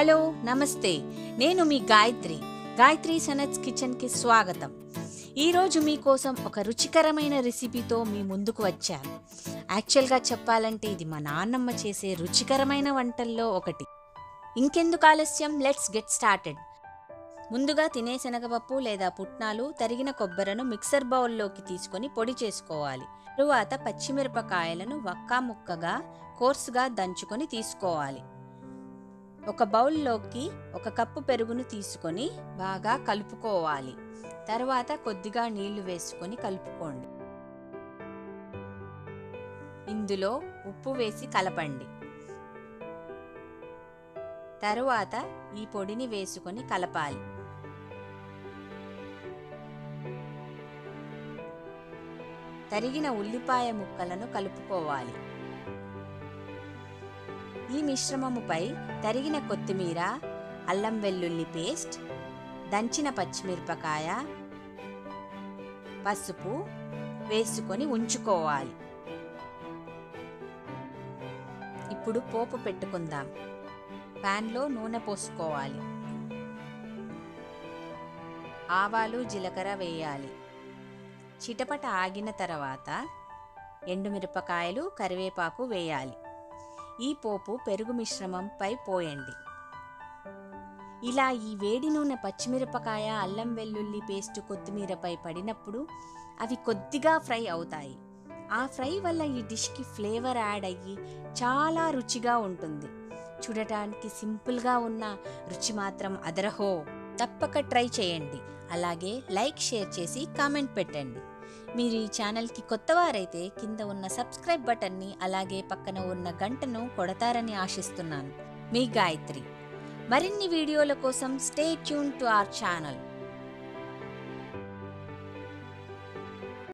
hello నమస్తే నేను మీ గాయత్రి గాయత్రి సనత్స్ కిచెన్కి స్వాగతం ఈరోజు మీకోసం ఒక రుచికరమైన రెసిపీతో మీ ముందుకు వచ్చాను యాక్చువల్గా చెప్పాలంటే ఇది మా నాన్నమ్మ చేసే రుచికరమైన వంటల్లో ఒకటి ఇంకెందుకు ఆలస్యం లెట్స్ గెట్ స్టార్టెడ్ ముందుగా తినే శనగపప్పు లేదా పుట్నాలు తరిగిన కొబ్బరిను మిక్సర్ బౌల్లోకి తీసుకొని పొడి చేసుకోవాలి తరువాత పచ్చిమిరపకాయలను వక్కా ముక్కగా కోర్సుగా దంచుకొని తీసుకోవాలి ఒక బౌల్లోకి ఒక కప్పు పెరుగును తీసుకొని బాగా కలుపుకోవాలి తర్వాత కొద్దిగా నీళ్లు వేసుకొని కలుపుకోండి ఇందులో ఉప్పు వేసి కలపండి తరువాత ఈ పొడిని వేసుకొని కలపాలి తరిగిన ఉల్లిపాయ ముక్కలను కలుపుకోవాలి ఈ మిశ్రమముపై తరిగిన కొత్తిమీర అల్లం వెల్లుల్లి పేస్ట్ దంచిన పచ్చిమిరపకాయ పసుపు వేసుకొని ఉంచుకోవాలి ఇప్పుడు పోపు పెట్టుకుందాం ప్యాన్లో నూనె పోసుకోవాలి ఆవాలు జీలకర్ర వేయాలి చిటపట ఆగిన తర్వాత ఎండుమిరపకాయలు కరివేపాకు వేయాలి ఈ పోపు పెరుగు మిశ్రమంపై పోయండి ఇలా ఈ వేడి నూనె పచ్చిమిరపకాయ అల్లం వెల్లుల్లి పేస్ట్ కొత్తిమీరపై పడినప్పుడు అవి కొద్దిగా ఫ్రై అవుతాయి ఆ ఫ్రై వల్ల ఈ డిష్కి ఫ్లేవర్ యాడ్ అయ్యి చాలా రుచిగా ఉంటుంది చూడటానికి సింపుల్గా ఉన్న రుచి మాత్రం అదరహో తప్పక ట్రై చేయండి అలాగే లైక్ షేర్ చేసి కామెంట్ పెట్టండి మీరు ఈ ఛానల్కి కొత్తవారైతే కింద ఉన్న సబ్స్క్రైబ్ బటన్ని అలాగే పక్కన ఉన్న గంటను కొడతారని ఆశిస్తున్నాను మీ గాయత్రి మరిన్ని వీడియోల కోసం stay tune to our channel